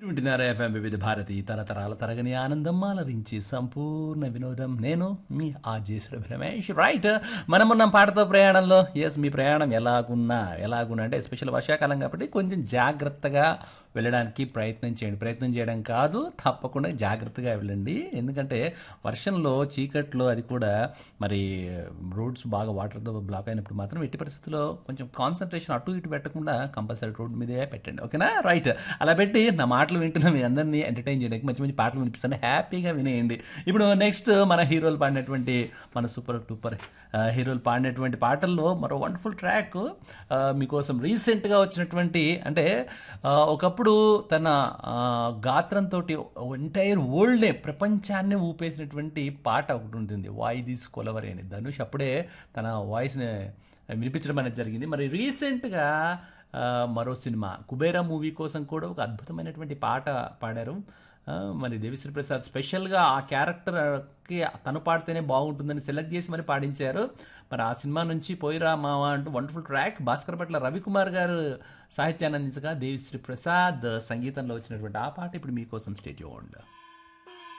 వింటున్నారు ఎఫ్ఎం వివిధ భారతి తరతరాల తరగని ఆనందం అలరించి సంపూర్ణ వినోదం నేను మీ ఆర్జే రమేష్ రైట్ మనం ఉన్న పాటతో ప్రయాణంలో ఎస్ మీ ప్రయాణం ఎలాగున్నా ఎలాగున్నా అంటే ఎస్పెషల్ వర్షాకాలం కాబట్టి కొంచెం జాగ్రత్తగా వెళ్ళడానికి ప్రయత్నం చేయండి ప్రయత్నం చేయడం కాదు తప్పకుండా జాగ్రత్తగా వెళ్ళండి ఎందుకంటే వర్షంలో చీకట్లో అది కూడా మరి రోడ్స్ బాగా వాటర్తో బ్లాక్ అయినప్పుడు మాత్రం ఎట్టి పరిస్థితుల్లో కొంచెం కాన్సన్ట్రేషన్ అటు ఇటు పెట్టకుండా కంపల్సరీ రోడ్ మీదే పెట్టండి ఓకేనా రైట్ అలా పెట్టి నా మాటలు వింటున్న మీ అందరినీ ఎంటర్టైన్ చేయడానికి మంచి మంచి పాటలు వినిపిస్తాను హ్యాపీగా వినేయండి ఇప్పుడు నెక్స్ట్ మన హీరోలు పాడినటువంటి మన సూపర్ టూపర్ హీరోలు పాడినటువంటి పాటల్లో మరో వండర్ఫుల్ ట్రాక్ మీకోసం రీసెంట్గా వచ్చినటువంటి అంటే ఆ, ఒకప్పుడు తన ఆ, గాత్రంతో ఎంటైర్ వరల్డ్నే ప్రపంచాన్ని ఊపేసినటువంటి పాట ఒకటి ఉంటుంది వాయి తీసుకోలవరి అని ధనుష్ అప్పుడే తన వాయిస్ని వినిపించడం అనేది జరిగింది మరి రీసెంట్గా ఆ, మరో సినిమా కుబేరా మూవీ కోసం కూడా ఒక అద్భుతమైనటువంటి పాట పాడారు ఆ, మరి దేవిశ్రీ ప్రసాద్ స్పెషల్గా ఆ క్యారెక్టర్కి తను పాడితేనే బాగుంటుందని సెలెక్ట్ చేసి మరి పాడించారు మరి ఆ సినిమా నుంచి పోయిరా మావా అంటూ వండర్ఫుల్ ట్రాక్ భాస్కర్ పట్ల రవికుమార్ గారు సాహిత్యాన్ని అందించగా దేవిశ్రీ ప్రసాద్ సంగీతంలో వచ్చినటువంటి ఆ పాట ఇప్పుడు మీకోసం స్టేట్ ఇవ్వండి